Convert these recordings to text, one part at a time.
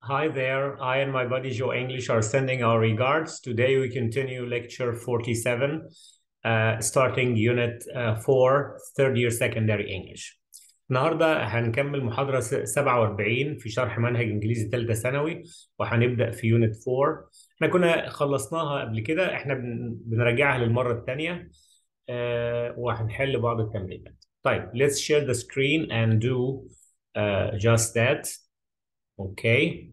Hi there. I and my buddy Joe English are sending our regards. Today we continue lecture 47, uh, starting unit uh, 4, third year secondary English. النهارده هنكمل محاضرة س- 47 في شرح منهج انجليزي ثالثة ثانوي وهنبدأ في يونت 4. احنا كنا خلصناها قبل كده احنا بن- بنراجعها للمرة الثانية uh, وهنحل بعض التمرينات. طيب let's share the screen and do uh, just that. Okay.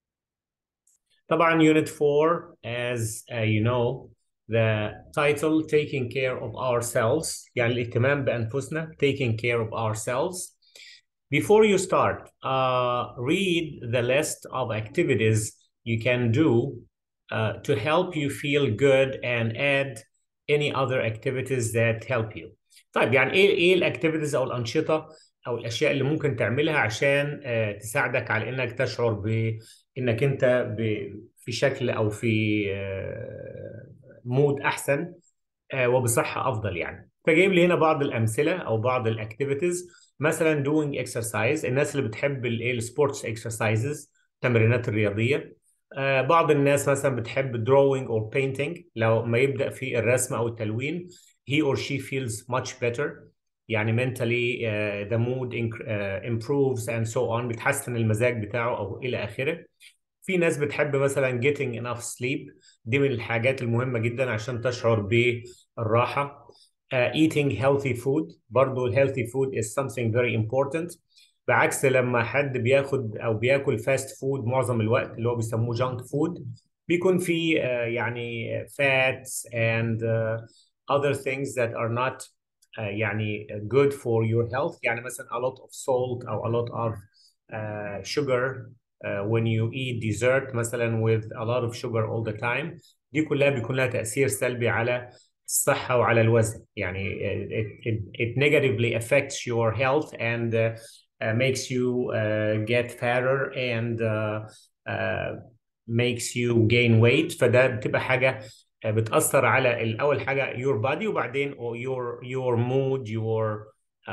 طبعا unit 4 as uh, you know the title taking care of ourselves يعني الاهتمام بأنفسنا taking care of ourselves before you start uh, read the list of activities you can do uh, to help you feel good and add any other activities that help you طيب يعني ايه ايه الاكتيفيتيز او الانشطه او الاشياء اللي ممكن تعملها عشان آه، تساعدك على انك تشعر بانك انت ب- في شكل او في آه، مود احسن آه، وبصحه افضل يعني فجايب لي هنا بعض الامثله او بعض الاكتيفيتيز مثلا doing exercise الناس اللي بتحب الايه السبورتس اكسرسايزز التمرينات الرياضيه آه، بعض الناس مثلا بتحب drawing or painting لو ما يبدأ في الرسم او التلوين he or she feels much better يعني mentally uh, the mood inc- uh, improves and so on بتحسن المزاج بتاعه او الى اخره في ناس بتحب مثلا getting enough sleep دي من الحاجات المهمة جدا عشان تشعر بالراحة uh, eating healthy food برضو healthy food is something very important بعكس لما حد بياخد او بياكل فاست فود معظم الوقت اللي هو بيسموه جانك فود بيكون في uh, يعني fats and uh, other things that are not uh, يعني good for your health يعني مثلا a lot of salt او a lot of uh, sugar uh, when you eat dessert مثلا with a lot of sugar all the time دي كلها بيكون لها تأثير سلبي على الصحة وعلى الوزن يعني it, it, it negatively affects your health and uh, uh, makes you uh, get fatter and uh, uh, makes you gain weight فده بتبقى حاجة uh, بتأثر على ال- أول حاجة your body وبعدين your your mood your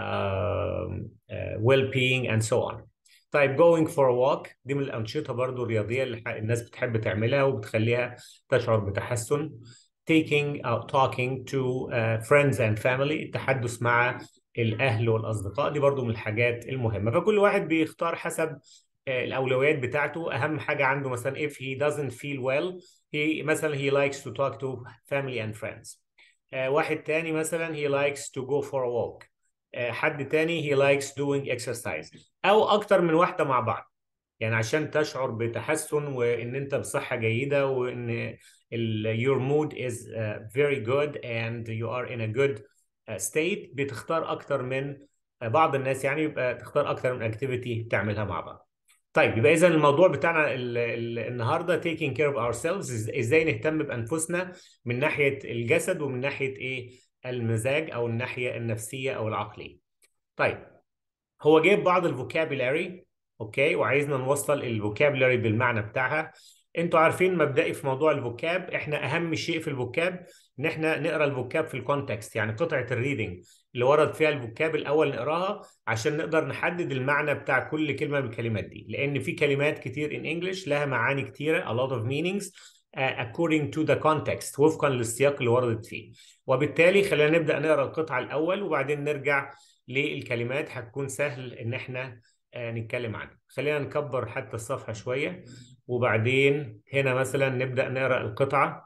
um, uh, well-being and so on طيب going for a walk دي من الأنشطة برضو الرياضية اللي ح- الناس بتحب تعملها وبتخليها تشعر بتحسن taking أو talking to uh, friends and family التحدث مع الأهل والأصدقاء دي برضو من الحاجات المهمة فكل واحد بيختار حسب آه، الأولويات بتاعته أهم حاجة عنده مثلا if he doesn't feel well he مثلا he likes to talk to family and friends آه، واحد تاني مثلا he likes to go for a walk آه، حد تاني he likes doing exercise أو أكتر من واحدة مع بعض يعني عشان تشعر بتحسن وإن أنت بصحة جيدة وإن ال, your mood is uh, very good and you are in a good uh, state بتختار أكتر من uh, بعض الناس يعني يبقى تختار أكتر من activity تعملها مع بعض طيب يبقى اذا الموضوع بتاعنا ال ال النهارده taking care of ourselves إز- ازاي نهتم بانفسنا من ناحيه الجسد ومن ناحيه ايه المزاج او الناحيه النفسيه او العقليه طيب هو جايب بعض الفوكابيلاري اوكي وعايزنا نوصل الفوكابيلاري بالمعنى بتاعها انتوا عارفين مبدئي في موضوع الفوكاب احنا اهم شيء في الفوكاب ان احنا نقرا الفوكاب في الكونتكست يعني قطعه الريدنج اللي ورد فيها الفوكاب الاول نقراها عشان نقدر نحدد المعنى بتاع كل كلمه من الكلمات دي لان في كلمات كتير in English لها معاني كتيره a lot of meanings uh, according to the context وفقا للسياق اللي وردت فيه وبالتالي خلينا نبدا نقرا القطعه الاول وبعدين نرجع للكلمات هتكون سهل ان احنا آه، نتكلم عنها خلينا نكبر حتى الصفحه شويه وبعدين هنا مثلا نبدا نقرا القطعه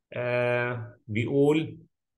آه، بيقول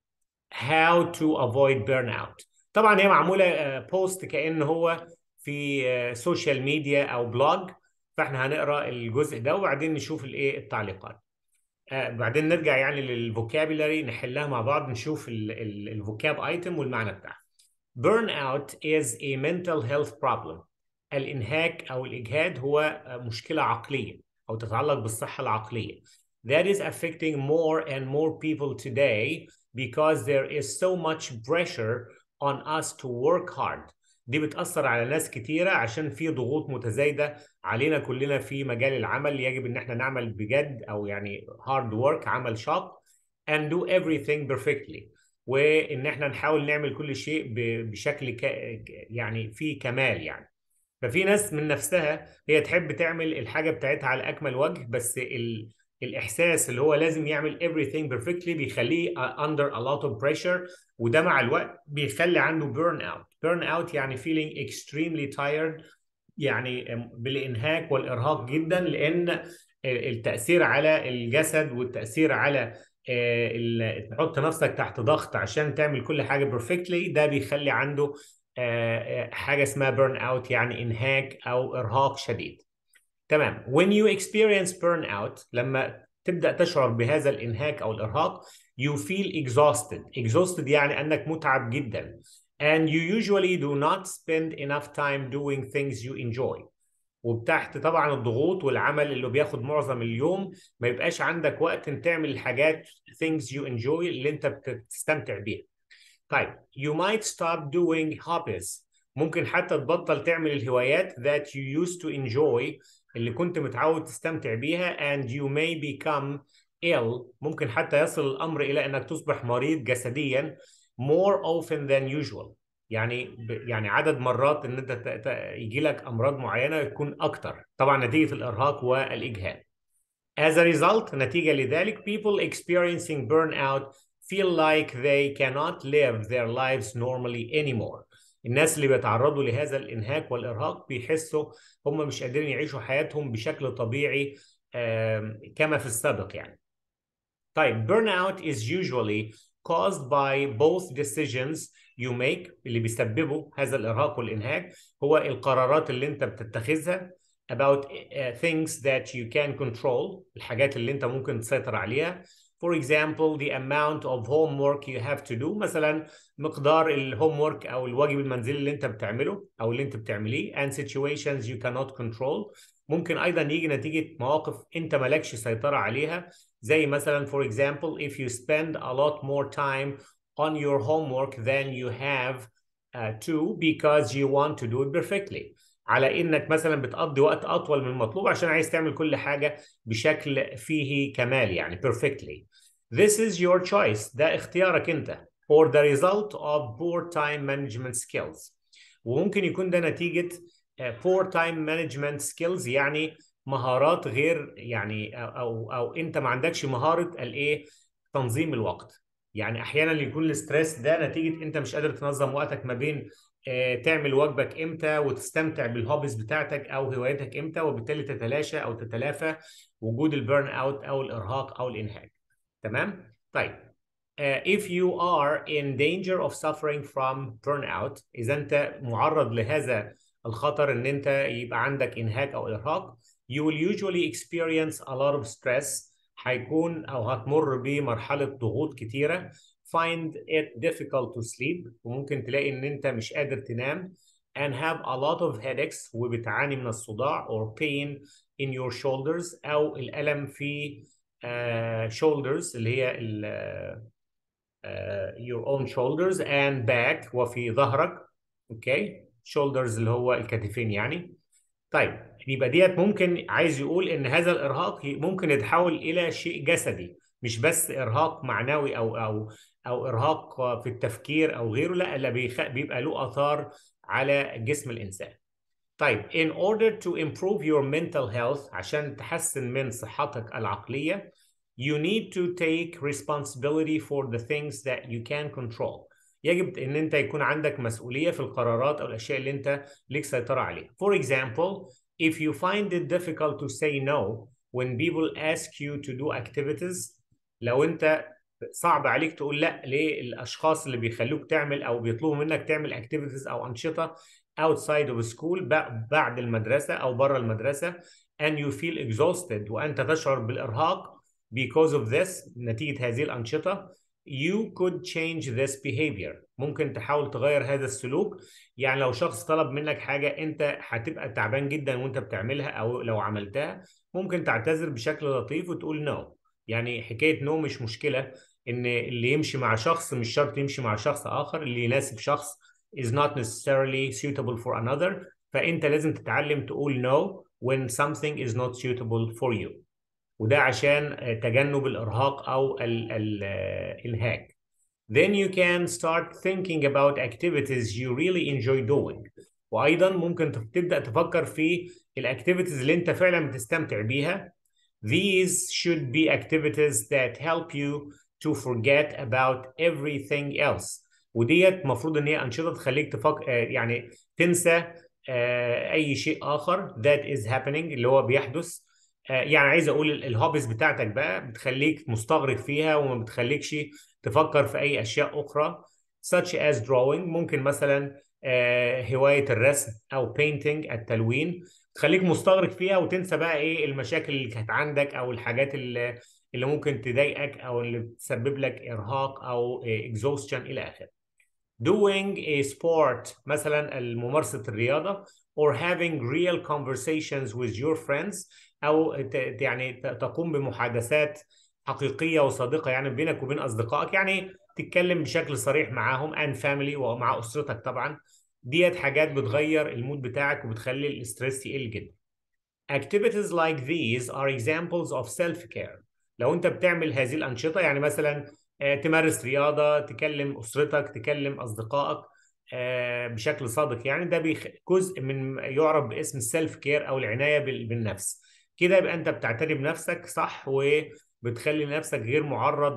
how to avoid burnout طبعا هي معموله بوست كأن هو في سوشيال ميديا او بلوج فاحنا هنقرا الجزء ده وبعدين نشوف الايه التعليقات آه بعدين نرجع يعني للفوكابيلاري نحلها مع بعض نشوف الفوكاب ايتم والمعنى بتاعها burnout is a mental health problem الانهاك او الاجهاد هو آه، مشكله عقليه او تتعلق بالصحه العقليه that is affecting more and more people today because there is so much pressure on us to work hard دي بتأثر على ناس كتيرة عشان في ضغوط متزايدة علينا كلنا في مجال العمل يجب ان احنا نعمل بجد او يعني hard work عمل شاق and do everything perfectly وان احنا نحاول نعمل كل شيء ب- بشكل ك... يعني في كمال يعني ففي ناس من نفسها هي تحب تعمل الحاجه بتاعتها على اكمل وجه بس ال... الاحساس اللي هو لازم يعمل everything perfectly بيخليه under a lot of pressure وده مع الوقت بيخلي عنده burn out burn out يعني feeling extremely tired يعني بالانهاك والارهاق جدا لان التاثير على الجسد والتاثير على تحط نفسك تحت ضغط عشان تعمل كل حاجه بيرفكتلي ده بيخلي عنده حاجه اسمها بيرن اوت يعني انهاك او ارهاق شديد تمام when you experience burnout لما تبدا تشعر بهذا الانهاك او الارهاق you feel exhausted exhausted يعني انك متعب جدا and you usually do not spend enough time doing things you enjoy وبتحت طبعا الضغوط والعمل اللي بياخد معظم اليوم ما يبقاش عندك وقت تعمل الحاجات things you enjoy اللي انت بتستمتع بيها طيب you might stop doing hobbies ممكن حتى تبطل تعمل الهوايات that you used to enjoy اللي كنت متعود تستمتع بيها and you may become ill ممكن حتى يصل الأمر إلى أنك تصبح مريض جسديا more often than usual يعني يعني عدد مرات ان انت يجي لك امراض معينه يكون اكتر طبعا نتيجه الارهاق والاجهاد As a result نتيجه لذلك people experiencing burnout feel like they cannot live their lives normally anymore الناس اللي بيتعرضوا لهذا الانهاك والارهاق بيحسوا هم مش قادرين يعيشوا حياتهم بشكل طبيعي كما في السابق يعني طيب burnout is usually caused by both decisions you make اللي بيسببوا هذا الارهاق والانهاك هو القرارات اللي انت بتتخذها about things that you can control الحاجات اللي انت ممكن تسيطر عليها For example, the amount of homework you have to do مثلا مقدار الهوم ورك او الواجب المنزلي اللي انت بتعمله او اللي انت بتعمليه and situations you cannot control ممكن ايضا يجي نتيجه مواقف انت مالكش سيطره عليها زي مثلا for example if you spend a lot more time on your homework than you have uh, to because you want to do it perfectly على انك مثلا بتقضي وقت اطول من المطلوب عشان عايز تعمل كل حاجه بشكل فيه كمال يعني perfectly this is your choice ده اختيارك انت or the result of poor time management skills وممكن يكون ده نتيجه poor time management skills يعني مهارات غير يعني او او انت ما عندكش مهاره الايه تنظيم الوقت يعني احيانا يكون الاستريس ده نتيجه انت مش قادر تنظم وقتك ما بين تعمل واجبك امتى وتستمتع بالهوبيز بتاعتك او هواياتك امتى وبالتالي تتلاشى او تتلافى وجود البيرن اوت او الارهاق او الانهاك تمام طيب uh, if you are in danger of suffering from burnout اذا انت معرض لهذا الخطر ان انت يبقى عندك انهاك او ارهاق you will usually experience a lot of stress هيكون او هتمر بمرحله ضغوط كتيره find it difficult to sleep وممكن تلاقي ان انت مش قادر تنام and have a lot of headaches وبتعاني من الصداع or pain in your shoulders او الالم في uh, shoulders اللي هي ال, uh, your own shoulders and back وفي ظهرك اوكي okay. shoulders اللي هو الكتفين يعني طيب يبقى ديت ممكن عايز يقول ان هذا الارهاق ممكن يتحول الى شيء جسدي مش بس ارهاق معنوي او او او ارهاق في التفكير او غيره لا لا بيبقى له اثار على جسم الانسان طيب in order to improve your mental health عشان تحسن من صحتك العقليه you need to take responsibility for the things that you can control يجب ان انت يكون عندك مسؤوليه في القرارات او الاشياء اللي انت ليك سيطره عليها for example if you find it difficult to say no when people ask you to do activities لو انت صعب عليك تقول لا للاشخاص اللي بيخلوك تعمل او بيطلبوا منك تعمل activities او انشطه outside of school بعد المدرسه او بره المدرسه and you feel exhausted وانت تشعر بالارهاق because of this نتيجه هذه الانشطه you could change this behavior ممكن تحاول تغير هذا السلوك يعني لو شخص طلب منك حاجة انت هتبقى تعبان جدا وانت بتعملها او لو عملتها ممكن تعتذر بشكل لطيف وتقول نو no. يعني حكاية نو no مش مشكلة ان اللي يمشي مع شخص مش شرط يمشي مع شخص اخر اللي يناسب شخص is not necessarily suitable for another فانت لازم تتعلم تقول no when something is not suitable for you وده عشان تجنب الارهاق او الانهاك then you can start thinking about activities you really enjoy doing وايضا ممكن تبدا تفكر في الاكتيفيتيز اللي انت فعلا بتستمتع بيها these should be activities that help you to forget about everything else وديت المفروض ان هي انشطه تخليك تفكر يعني تنسى اي شيء اخر that is happening اللي هو بيحدث يعني عايز اقول الهوبيز بتاعتك بقى بتخليك مستغرق فيها وما بتخليكش تفكر في اي اشياء اخرى such as drawing ممكن مثلا هوايه الرسم او painting التلوين تخليك مستغرق فيها وتنسى بقى ايه المشاكل اللي كانت عندك او الحاجات اللي اللي ممكن تضايقك او اللي بتسبب لك ارهاق او exhaustion الى اخره. Doing a sport مثلا ممارسه الرياضه or having real conversations with your friends او يعني تقوم بمحادثات حقيقيه وصادقه يعني بينك وبين اصدقائك يعني تتكلم بشكل صريح معاهم and family ومع اسرتك طبعا ديت حاجات بتغير المود بتاعك وبتخلي الاسترس يقل جدا. Activities like these are examples of self-care. لو انت بتعمل هذه الانشطه يعني مثلا تمارس رياضه، تكلم اسرتك، تكلم اصدقائك بشكل صادق يعني ده جزء من يعرف باسم السيلف كير او العنايه بالنفس. كده يبقى انت بتعتني بنفسك صح وبتخلي نفسك غير معرض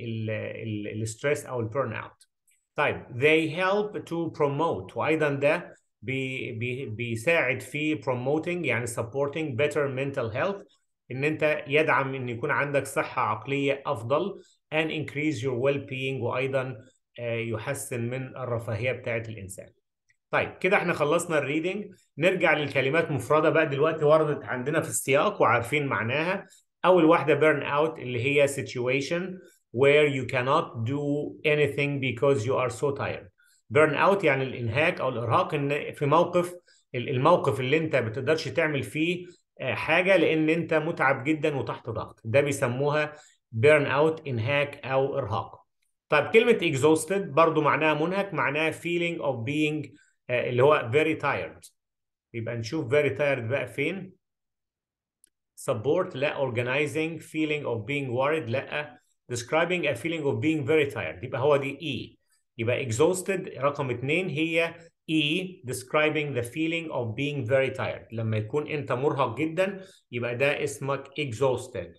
للستريس او البيرن اوت. طيب they help to promote وايضا ده بي بي بيساعد في promoting يعني supporting better mental health ان انت يدعم ان يكون عندك صحه عقليه افضل and increase your well-being وايضا يحسن من الرفاهيه بتاعه الانسان. طيب كده احنا خلصنا الريدنج نرجع للكلمات مفرده بقى دلوقتي وردت عندنا في السياق وعارفين معناها اول واحده burn out اللي هي situation where you cannot do anything because you are so tired. burn out يعني الانهاك او الارهاق ان في موقف الموقف اللي انت ما بتقدرش تعمل فيه حاجه لان انت متعب جدا وتحت ضغط ده بيسموها burn out انهاك او ارهاق. طيب كلمه exhausted برضو معناها منهك معناها feeling of being اللي هو very tired. يبقى نشوف very tired بقى فين؟ support لا organizing feeling of being worried لا describing a feeling of being very tired يبقى هو دي E يبقى exhausted رقم اثنين هي E describing the feeling of being very tired لما يكون انت مرهق جدا يبقى ده اسمك exhausted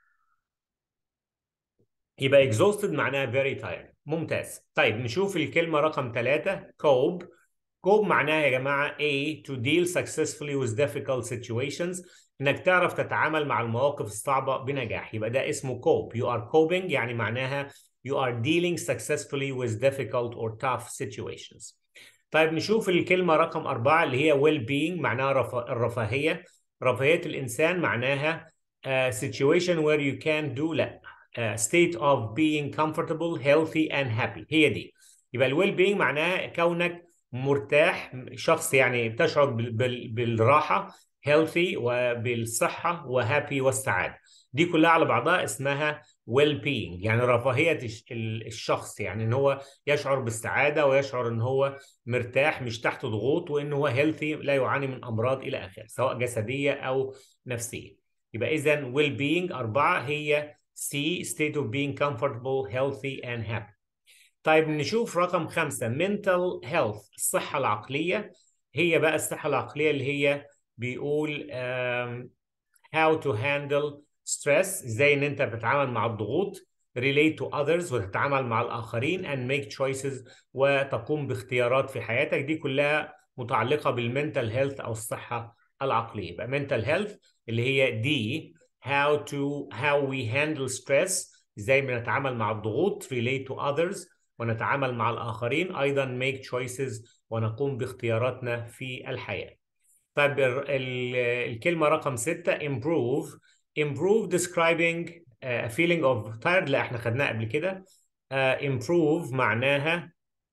يبقى exhausted معناها very tired ممتاز طيب نشوف الكلمة رقم ثلاثة cope cope معناها يا جماعة A to deal successfully with difficult situations انك تعرف تتعامل مع المواقف الصعبه بنجاح يبقى ده اسمه cope you are coping يعني معناها you are dealing successfully with difficult or tough situations طيب نشوف الكلمه رقم أربعة اللي هي well being معناها رف... الرفاهيه رفاهيه الانسان معناها uh, situation where you can do لا uh, state of being comfortable healthy and happy هي دي يبقى الويل being معناها كونك مرتاح شخص يعني بتشعر بال... بال... بالراحه healthy وبالصحة وهابي والسعادة دي كلها على بعضها اسمها well being يعني رفاهية الشخص يعني ان هو يشعر بالسعادة ويشعر ان هو مرتاح مش تحت ضغوط وان هو healthy لا يعاني من امراض الى اخره سواء جسدية او نفسية يبقى اذا well being اربعة هي C state of being comfortable healthy and happy طيب نشوف رقم خمسة mental health الصحة العقلية هي بقى الصحة العقلية اللي هي بيقول um, how to handle stress ازاي ان انت بتتعامل مع الضغوط relate to others وتتعامل مع الاخرين and make choices وتقوم باختيارات في حياتك دي كلها متعلقه بالمنتال هيلث او الصحه العقليه يبقى mental health اللي هي دي how to how we handle stress ازاي بنتعامل مع الضغوط relate to others ونتعامل مع الاخرين ايضا make choices ونقوم باختياراتنا في الحياه طيب الكلمة رقم ستة improve improve describing a feeling of tired لا احنا خدناها قبل كده uh, improve معناها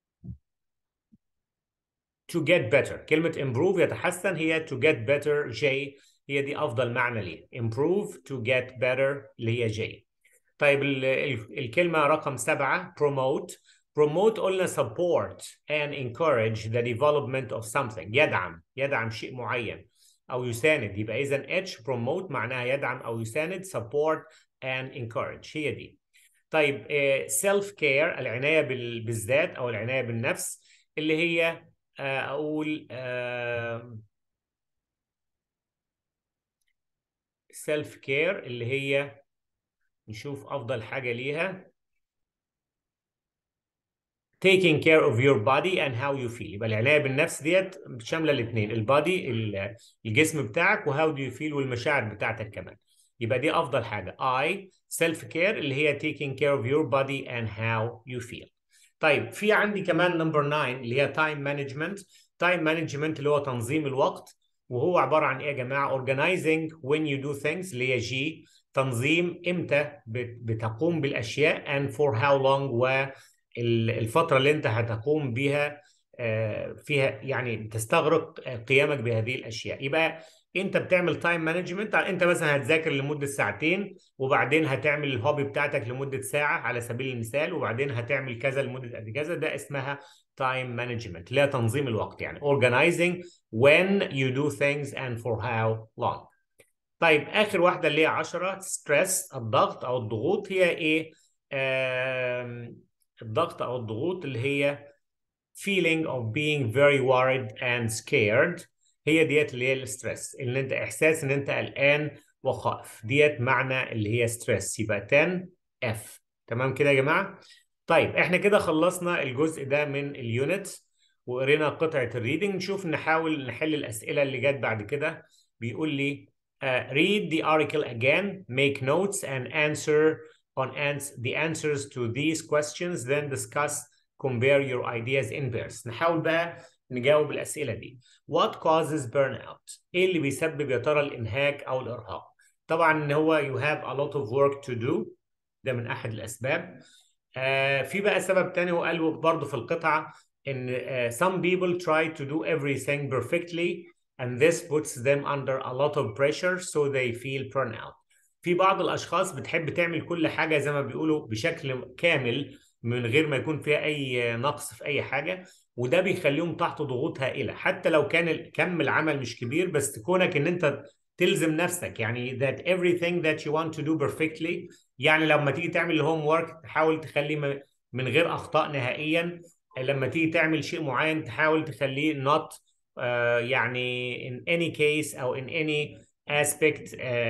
to get better كلمة improve يتحسن هي to get better J هي دي أفضل معنى ليه improve to get better اللي هي J طيب ال ال الكلمة رقم سبعة promote promote قلنا support and encourage the development of something يدعم يدعم شيء معين أو يساند يبقى إذا H promote معناها يدعم أو يساند support and encourage هي دي طيب self care العناية بالذات أو العناية بالنفس اللي هي اقول سيلف كير اللي هي نشوف افضل حاجه ليها taking care of your body and how you feel يبقى العنايه بالنفس ديت شامله الاثنين البادي الجسم بتاعك وهاو دو يو فيل والمشاعر بتاعتك كمان يبقى دي افضل حاجه I self care اللي هي taking care of your body and how you feel طيب في عندي كمان نمبر 9 اللي هي time management time management اللي هو تنظيم الوقت وهو عباره عن ايه يا جماعه organizing when you do things اللي هي جي تنظيم امتى بتقوم بالاشياء and for how long والفتره اللي انت هتقوم بيها فيها يعني بتستغرق قيامك بهذه الاشياء يبقى انت بتعمل تايم مانجمنت انت مثلا هتذاكر لمده ساعتين وبعدين هتعمل الهوبي بتاعتك لمده ساعه على سبيل المثال وبعدين هتعمل كذا لمده قد كذا ده اسمها تايم مانجمنت اللي هي تنظيم الوقت يعني organizing when you do things and for how long طيب اخر واحده اللي هي 10 ستريس الضغط او الضغوط هي ايه الضغط او الضغوط اللي هي feeling of being very worried and scared هي ديت اللي هي الستريس اللي انت احساس ان انت قلقان وخائف ديت معنى اللي هي ستريس يبقى 10 اف تمام كده يا جماعه طيب احنا كده خلصنا الجزء ده من اليونت وقرينا قطعه الريدنج نشوف نحاول نحل الاسئله اللي جت بعد كده بيقول لي uh, read the article again make notes and answer on ans the answers to these questions then discuss compare your ideas in pairs نحاول بقى نجاوب الأسئلة دي What causes burnout؟ إيه اللي بيسبب يا ترى الإنهاك أو الإرهاق؟ طبعا إن هو you have a lot of work to do ده من أحد الأسباب آه في بقى سبب تاني هو قال برضه في القطعة إن آه some people try to do everything perfectly and this puts them under a lot of pressure so they feel burnout في بعض الأشخاص بتحب تعمل كل حاجة زي ما بيقولوا بشكل كامل من غير ما يكون فيها أي نقص في أي حاجة وده بيخليهم تحت ضغوط هائله حتى لو كان كم العمل مش كبير بس كونك ان انت تلزم نفسك يعني that everything that you want to do perfectly يعني لما تيجي تعمل الهوم ورك تحاول تخليه من غير اخطاء نهائيا لما تيجي تعمل شيء معين تحاول تخليه not uh, يعني in any case او in any aspect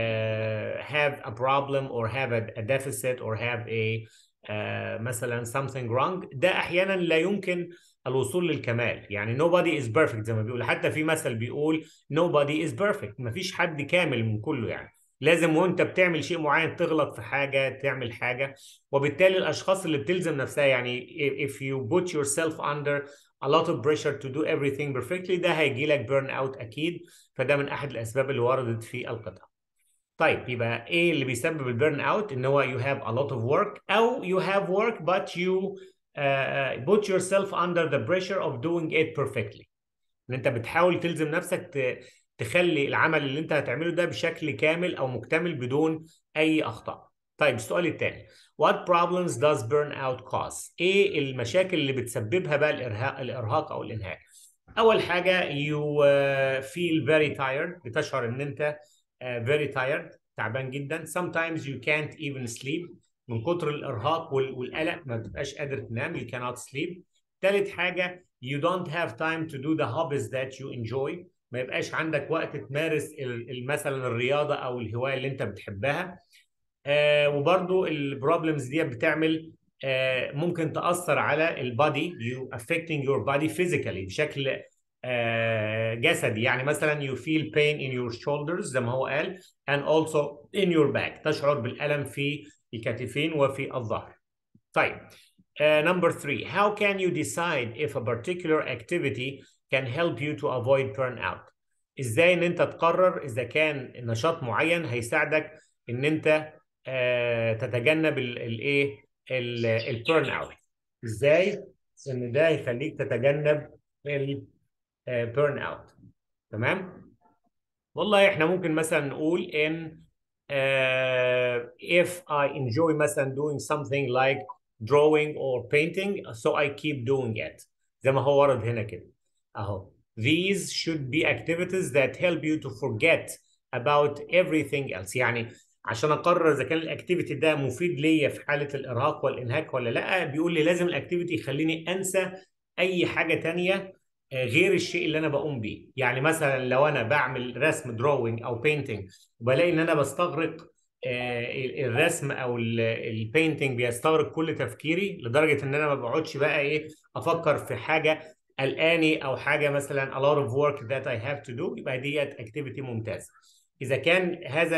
uh, have a problem or have a, a deficit or have a uh, مثلا something wrong ده احيانا لا يمكن الوصول للكمال يعني nobody is perfect زي ما بيقول حتى في مثل بيقول nobody is perfect مفيش حد كامل من كله يعني لازم وانت بتعمل شيء معين تغلط في حاجة تعمل حاجة وبالتالي الأشخاص اللي بتلزم نفسها يعني if you put yourself under a lot of pressure to do everything perfectly ده هيجي لك burn out أكيد فده من أحد الأسباب اللي وردت في القطعة طيب يبقى ايه اللي بيسبب البيرن اوت ان هو you have a lot of work او you have work but you uh, put yourself under the pressure of doing it perfectly ان انت بتحاول تلزم نفسك تخلي العمل اللي انت هتعمله ده بشكل كامل او مكتمل بدون اي اخطاء طيب السؤال الثاني what problems does burnout cause ايه المشاكل اللي بتسببها بقى الارهاق الارهاق او الانهاك اول حاجه you uh, feel very tired بتشعر ان انت uh, very tired تعبان جدا sometimes you can't even sleep من كتر الارهاق والقلق ما بتبقاش قادر تنام you cannot sleep ثالث حاجه you don't have time to do the hobbies that you enjoy ما يبقاش عندك وقت تمارس مثلا الرياضه او الهوايه اللي انت بتحبها آه وبرضو البروبلمز دي بتعمل آه ممكن تاثر على البادي you affecting your body physically بشكل آه جسدي يعني مثلا you feel pain in your shoulders زي ما هو قال and also in your back تشعر بالالم في الكتفين وفي الظهر. طيب uh, number three how can you decide if a particular activity can help you to avoid burnout ازاي ان انت تقرر اذا كان نشاط معين هيساعدك ان انت uh, تتجنب الايه البيرن اوت ازاي ان ده يخليك تتجنب البيرن اوت تمام والله احنا ممكن مثلا نقول ان uh, if I enjoy مثلا doing something like drawing or painting so I keep doing it زي ما هو ورد هنا كده اهو these should be activities that help you to forget about everything else يعني عشان اقرر اذا كان الاكتيفيتي ده مفيد ليا في حاله الارهاق والانهاك ولا لا بيقول لي لازم الاكتيفيتي يخليني انسى اي حاجه تانية غير الشيء اللي انا بقوم بيه يعني مثلا لو انا بعمل رسم دروينج او بينتنج وبلاقي ان انا بستغرق الرسم او البينتنج بيستغرق كل تفكيري لدرجه ان انا ما بقعدش بقى ايه افكر في حاجه قلقاني او حاجه مثلا a lot of work that I have to do يبقى ديت اكتيفيتي ممتازه اذا كان هذا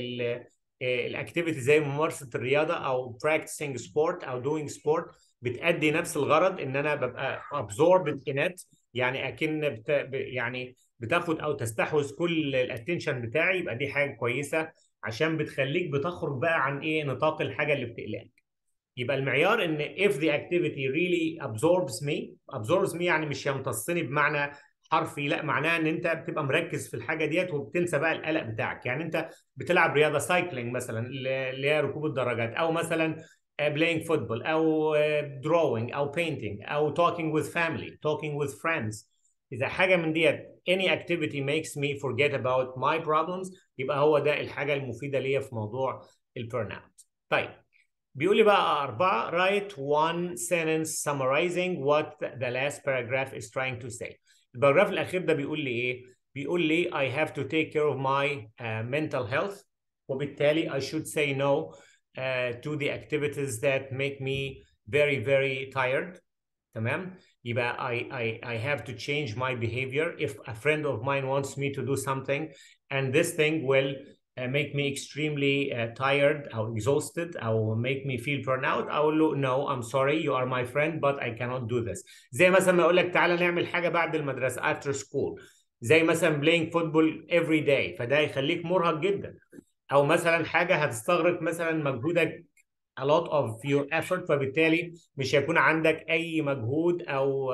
الاكتيفيتي زي ممارسه الرياضه او practicing sport او doing sport بتأدي نفس الغرض ان انا ببقى absorbed in it يعني اكن بت... يعني بتاخد او تستحوذ كل الاتنشن بتاعي يبقى دي حاجه كويسه عشان بتخليك بتخرج بقى عن ايه نطاق الحاجه اللي بتقلقك يبقى المعيار ان if the activity really absorbs me absorbs me يعني مش يمتصني بمعنى حرفي لا معناها ان انت بتبقى مركز في الحاجه ديت وبتنسى بقى القلق بتاعك يعني انت بتلعب رياضه سايكلينج مثلا اللي هي ركوب الدراجات او مثلا playing football او drawing او painting او talking with family talking with friends اذا حاجه من ديت any activity makes me forget about my problems يبقى هو ده الحاجه المفيده ليا في موضوع البيرن اوت طيب بيقول لي بقى أربعة write one sentence summarizing what the last paragraph is trying to say الباراجراف الأخير ده بيقول لي إيه؟ بيقول لي I have to take care of my uh, mental health وبالتالي I should say no uh, to the activities that make me very very tired تمام يبقى I, I, I have to change my behavior if a friend of mine wants me to do something and this thing will uh, make me extremely uh, tired or exhausted or make me feel burnout I will no I'm sorry you are my friend but I cannot do this زي مثلا ما اقول لك تعالى نعمل حاجه بعد المدرسه after school زي مثلا playing football every day فده يخليك مرهق جدا او مثلا حاجه هتستغرق مثلا مجهودك a lot of your effort فبالتالي مش هيكون عندك اي مجهود او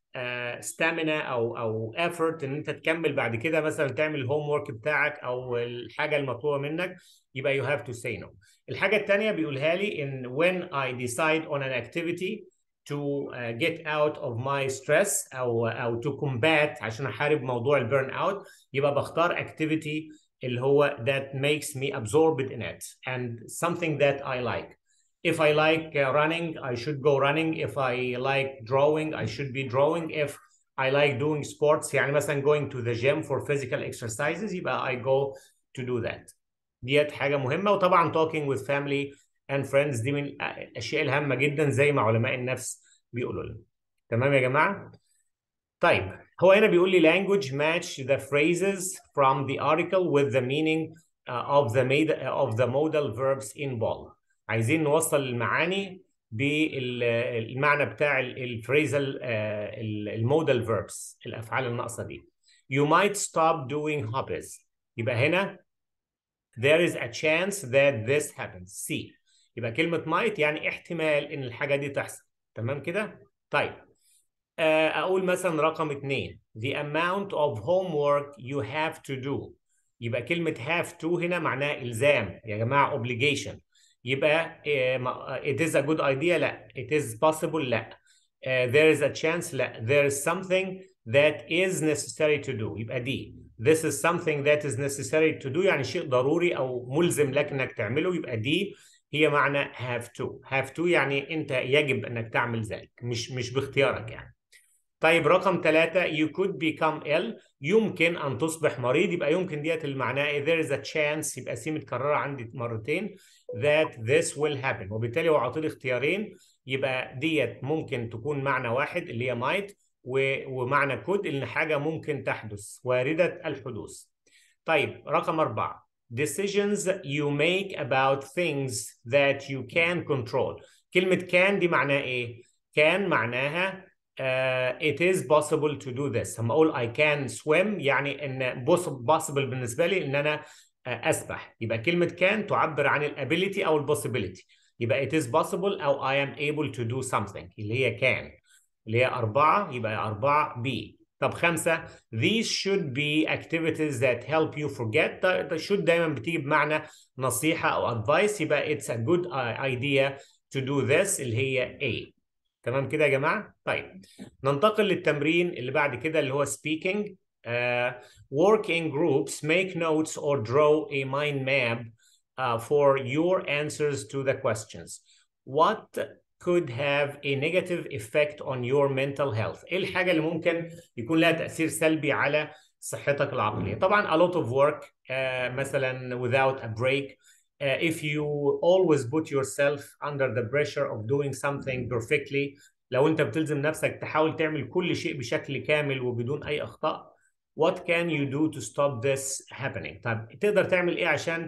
ستامينا uh, او او effort ان انت تكمل بعد كده مثلا تعمل الهوم ورك بتاعك او الحاجه المطلوبه منك يبقى you have to say no. الحاجه الثانيه بيقولها لي ان when I decide on an activity to uh, get out of my stress او او to combat عشان احارب موضوع البيرن اوت يبقى بختار activity اللي هو that makes me absorbed in it and something that I like. If I like uh, running, I should go running. If I like drawing, I should be drawing. If I like doing sports, يعني مثلا going to the gym for physical exercises, يبقى I go to do that. ديت حاجة مهمة وطبعا talking with family and friends دي من الأشياء الهامة جدا زي ما علماء النفس بيقولوا لنا. تمام يا جماعة؟ طيب هو هنا بيقول لي language match the phrases from the article with the meaning uh, of the made of the modal verbs in bold. عايزين نوصل المعاني بالمعنى بتاع الفريزال المودال verbs الافعال الناقصه دي. You might stop doing hobbies. يبقى هنا there is a chance that this happens. C. يبقى كلمة might يعني احتمال ان الحاجة دي تحصل. تمام كده؟ طيب اقول مثلا رقم اثنين the amount of homework you have to do يبقى كلمة have to هنا معناها إلزام يا جماعة obligation يبقى it is a good idea لا it is possible لا uh, there is a chance لا there is something that is necessary to do يبقى دي this is something that is necessary to do يعني شيء ضروري أو ملزم لك إنك تعمله يبقى دي هي معنى have to have to يعني أنت يجب أنك تعمل ذلك مش مش باختيارك يعني طيب رقم ثلاثة you could become ill يمكن أن تصبح مريض يبقى يمكن ديت اللي معناها there is a chance يبقى سي متكررة عندي مرتين that this will happen وبالتالي هو عاطلي اختيارين يبقى ديت ممكن تكون معنى واحد اللي هي might ومعنى could إن حاجة ممكن تحدث واردة الحدوث طيب رقم أربعة decisions you make about things that you can control كلمة can دي معناها إيه؟ can معناها Uh, it is possible to do this لما اقول I can swim يعني ان possible بالنسبه لي ان انا uh, اسبح يبقى كلمه can تعبر عن الابيليتي او البوسيبيليتي يبقى it is possible او I am able to do something اللي هي can اللي هي أربعة يبقى أربعة B طب خمسة these should be activities that help you forget ده should دايما بتيجي بمعنى نصيحة أو advice يبقى it's a good idea to do this اللي هي A تمام كده يا جماعه طيب ننتقل للتمرين اللي بعد كده اللي هو speaking uh, work in groups make notes or draw a mind map uh, for your answers to the questions what could have a negative effect on your mental health ايه الحاجه اللي ممكن يكون لها تاثير سلبي على صحتك العقليه طبعا a lot of work uh, مثلا without a break uh, if you always put yourself under the pressure of doing something perfectly لو انت بتلزم نفسك تحاول تعمل كل شيء بشكل كامل وبدون اي اخطاء what can you do to stop this happening طب تقدر تعمل ايه عشان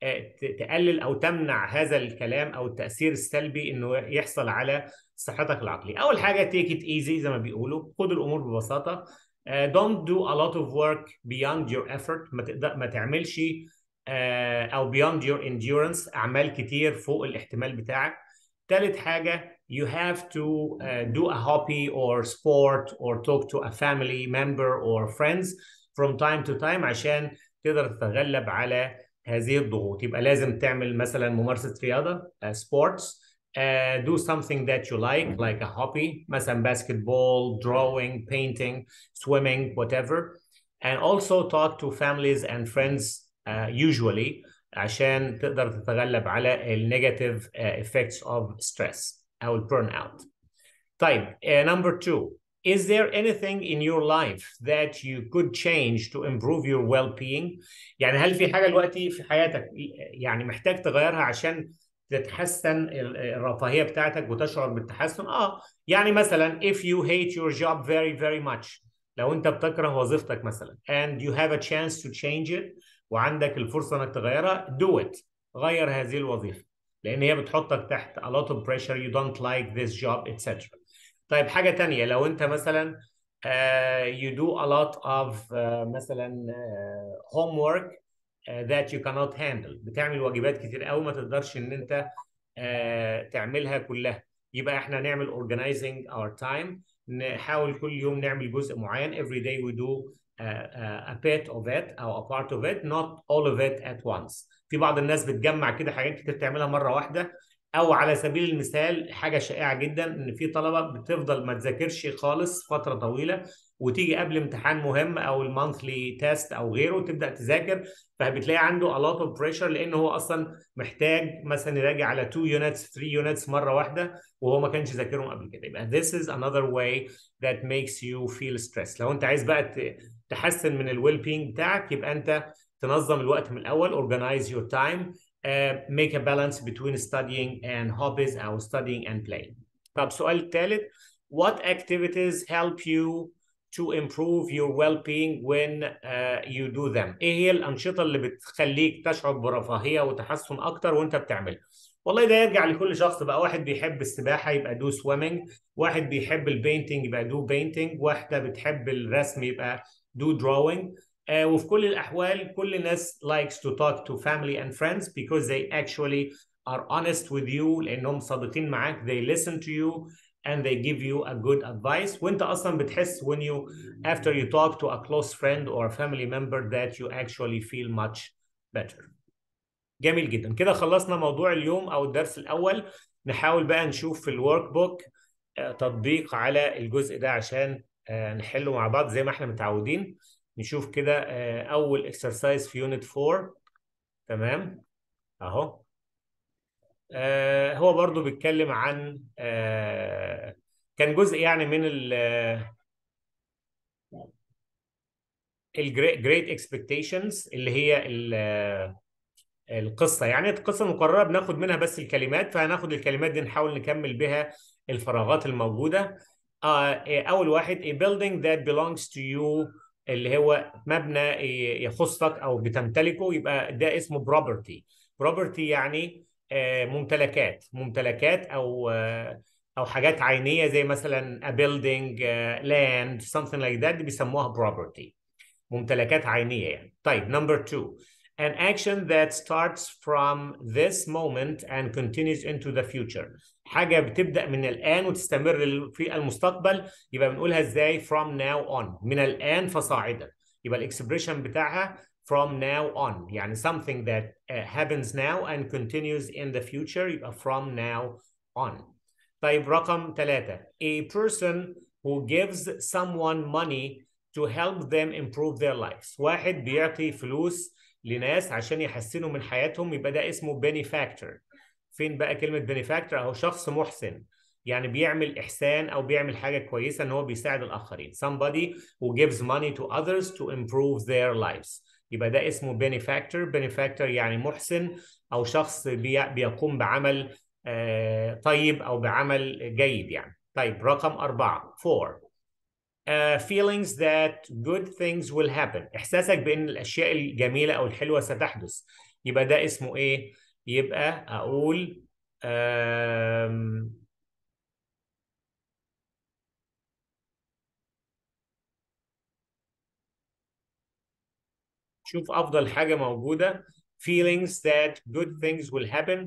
تقلل او تمنع هذا الكلام او التاثير السلبي انه يحصل على صحتك العقليه اول حاجه take it easy زي ما بيقولوا خد الامور ببساطه uh, don't do a lot of work beyond your effort ما تقدر ما تعملش uh, او beyond your endurance اعمال كتير فوق الاحتمال بتاعك ثالث حاجه you have to uh, do a hobby or sport or talk to a family member or friends from time to time عشان تقدر تتغلب على هذه الضغوط يبقى لازم تعمل مثلا ممارسة رياضة uh, sports uh, do something that you like like a hobby مثلا basketball drawing painting swimming whatever and also talk to families and friends uh, usually عشان تقدر تتغلب على ال negative uh, effects of stress أو ال burnout طيب uh, number two Is there anything in your life that you could change to improve your well-being? يعني هل في حاجة دلوقتي في حياتك يعني محتاج تغيرها عشان تتحسن الرفاهية بتاعتك وتشعر بالتحسن؟ اه يعني مثلا if you hate your job very very much لو انت بتكره وظيفتك مثلا and you have a chance to change it وعندك الفرصة انك تغيرها do it غير هذه الوظيفة لان هي بتحطك تحت a lot of pressure you don't like this job etc. طيب حاجة تانية لو أنت مثلا uh, you do a lot of uh, مثلا uh, homework uh, that you cannot handle بتعمل واجبات كتير قوي ما تقدرش إن أنت uh, تعملها كلها يبقى إحنا نعمل organizing our time نحاول كل يوم نعمل جزء معين every day we do uh, uh, a bit of it أو a part of it not all of it at once في بعض الناس بتجمع كده حاجات كتير تعملها مرة واحدة او على سبيل المثال حاجه شائعه جدا ان في طلبه بتفضل ما تذاكرش خالص فتره طويله وتيجي قبل امتحان مهم او المانثلي تيست او غيره تبدا تذاكر فبتلاقي عنده a lot of pressure لان هو اصلا محتاج مثلا يراجع على 2 units 3 units مره واحده وهو ما كانش ذاكرهم قبل كده يبقى this is another way that makes you feel stressed لو انت عايز بقى تحسن من الويل بينج بتاعك يبقى انت تنظم الوقت من الاول organize your time Uh, make a balance between studying and hobbies أو studying and playing. طب السؤال الثالث What activities help you to improve your well-being when uh, you do them؟ إيه هي الأنشطة اللي بتخليك تشعر برفاهية وتحسن أكتر وأنت بتعملها؟ والله ده يرجع لكل شخص بقى واحد بيحب السباحة يبقى دو سويمنج، واحد بيحب البينتينج يبقى دو بينتينج، واحدة بتحب الرسم يبقى دو دراوينج، Uh, وفي كل الأحوال كل الناس likes to talk to family and friends because they actually are honest with you لأنهم صادقين معاك they listen to you and they give you a good advice وانت أصلا بتحس when you after you talk to a close friend or a family member that you actually feel much better جميل جدا كده خلصنا موضوع اليوم أو الدرس الأول نحاول بقى نشوف في الورك بوك تطبيق على الجزء ده عشان نحله مع بعض زي ما احنا متعودين نشوف كده اول اكسرسايز في يونت 4 تمام اهو آه هو برضو بيتكلم عن آه كان جزء يعني من ال الجريت اكسبكتيشنز اللي هي القصه يعني القصه المقرره بناخد منها بس الكلمات فهناخد الكلمات دي نحاول نكمل بها الفراغات الموجوده آه اول واحد a building that belongs to you اللي هو مبنى يخصك او بتمتلكه يبقى ده اسمه property property يعني ممتلكات ممتلكات او او حاجات عينيه زي مثلا a building land something like that دي بيسموها property ممتلكات عينيه يعني طيب number two an action that starts from this moment and continues into the future حاجة بتبدأ من الآن وتستمر في المستقبل يبقى بنقولها ازاي from now on من الآن فصاعدا يبقى الاكسبريشن بتاعها from now on يعني something that uh, happens now and continues in the future يبقى from now on طيب رقم ثلاثة a person who gives someone money to help them improve their lives واحد بيعطي فلوس لناس عشان يحسنوا من حياتهم يبقى ده اسمه benefactor فين بقى كلمة benefactor أهو شخص محسن يعني بيعمل إحسان أو بيعمل حاجة كويسة إن هو بيساعد الآخرين somebody who gives money to others to improve their lives يبقى ده اسمه benefactor benefactor يعني محسن أو شخص بي بيقوم بعمل آه طيب أو بعمل جيد يعني طيب رقم أربعة four uh, feelings that good things will happen إحساسك بأن الأشياء الجميلة أو الحلوة ستحدث يبقى ده اسمه إيه؟ يبقى أقول um, شوف افضل حاجه موجوده feelings that good things will happen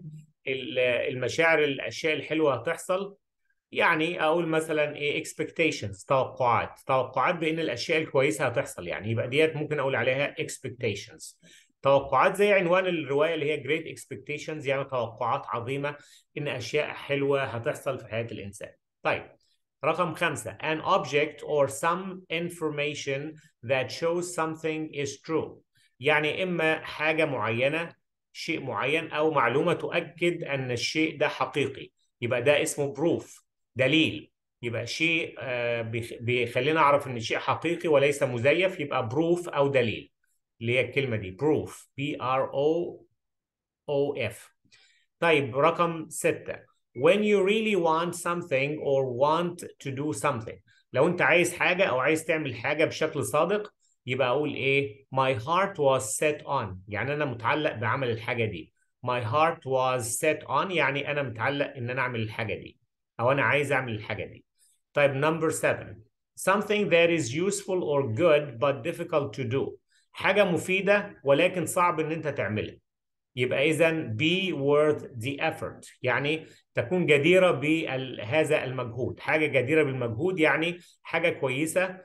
المشاعر الاشياء الحلوه هتحصل يعني اقول مثلا ايه expectations توقعات توقعات بان الاشياء الكويسه هتحصل يعني يبقى ديت ممكن اقول عليها expectations توقعات زي عنوان الروايه اللي هي great expectations يعني توقعات عظيمه ان اشياء حلوه هتحصل في حياه الانسان طيب رقم خمسة an object or some information that shows something is true يعني إما حاجة معينة شيء معين أو معلومة تؤكد أن الشيء ده حقيقي يبقى ده اسمه proof دليل يبقى شيء بيخلينا أعرف أن الشيء حقيقي وليس مزيف يبقى proof أو دليل اللي هي الكلمة دي proof B R O O F طيب رقم ستة when you really want something or want to do something لو انت عايز حاجة او عايز تعمل حاجة بشكل صادق يبقى اقول ايه my heart was set on يعني انا متعلق بعمل الحاجة دي my heart was set on يعني انا متعلق ان انا اعمل الحاجة دي او انا عايز اعمل الحاجة دي طيب number seven something that is useful or good but difficult to do حاجة مفيدة ولكن صعب ان انت تعملها يبقى اذا be worth the effort يعني تكون جديرة بهذا المجهود حاجة جديرة بالمجهود يعني حاجة كويسة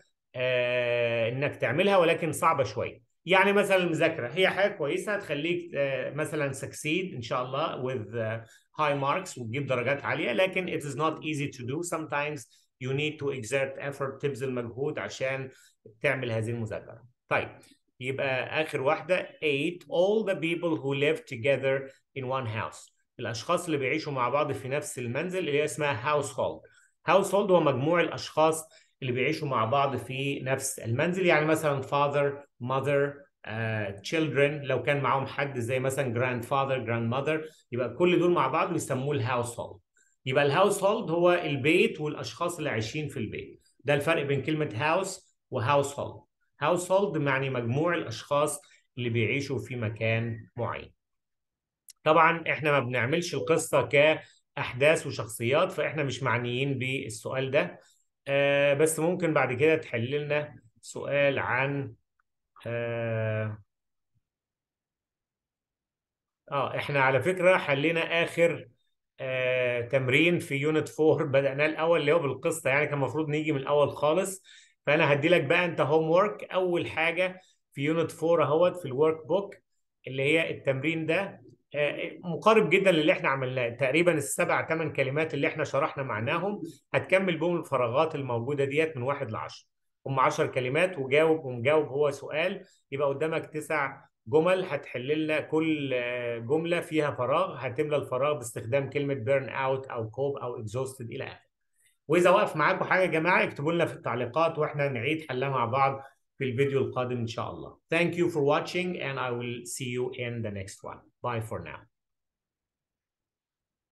آه انك تعملها ولكن صعبة شوية يعني مثلا المذاكرة هي حاجة كويسة تخليك آه مثلا succeed ان شاء الله with uh, high marks وتجيب درجات عالية لكن it is not easy to do sometimes you need to exert effort تبذل مجهود عشان تعمل هذه المذاكرة طيب يبقى آخر واحدة eight all the people who live together in one house الأشخاص اللي بيعيشوا مع بعض في نفس المنزل اللي هي اسمها household household هو مجموع الأشخاص اللي بيعيشوا مع بعض في نفس المنزل يعني مثلا father mother uh, children لو كان معاهم حد زي مثلا grandfather grandmother يبقى كل دول مع بعض بيسموه الهاوسهولد يبقى الهاوسهولد هو البيت والأشخاص اللي عايشين في البيت ده الفرق بين كلمة house وهاوسهولد household يعني مجموع الاشخاص اللي بيعيشوا في مكان معين طبعا احنا ما بنعملش القصه كاحداث وشخصيات فاحنا مش معنيين بالسؤال ده آه بس ممكن بعد كده تحل لنا سؤال عن آه, اه احنا على فكره حلينا اخر آه تمرين في يونت 4 بدأناه الاول اللي هو بالقصه يعني كان المفروض نيجي من الاول خالص فانا هدي لك بقى انت هوم ورك اول حاجه في يونت 4 اهوت في الورك بوك اللي هي التمرين ده مقارب جدا للي احنا عملناه تقريبا السبع ثمان كلمات اللي احنا شرحنا معناهم هتكمل بهم الفراغات الموجوده ديت من واحد ل 10 هم 10 كلمات وجاوب ومجاوب هو سؤال يبقى قدامك تسع جمل هتحل لنا كل جمله فيها فراغ هتملى الفراغ باستخدام كلمه بيرن اوت او كوب او اكزوستد الى اخره واذا وقف معاكم حاجه يا جماعه اكتبوا لنا في التعليقات واحنا نعيد حلها مع بعض في الفيديو القادم ان شاء الله. Thank you for watching and I will see you in the next one. Bye for now.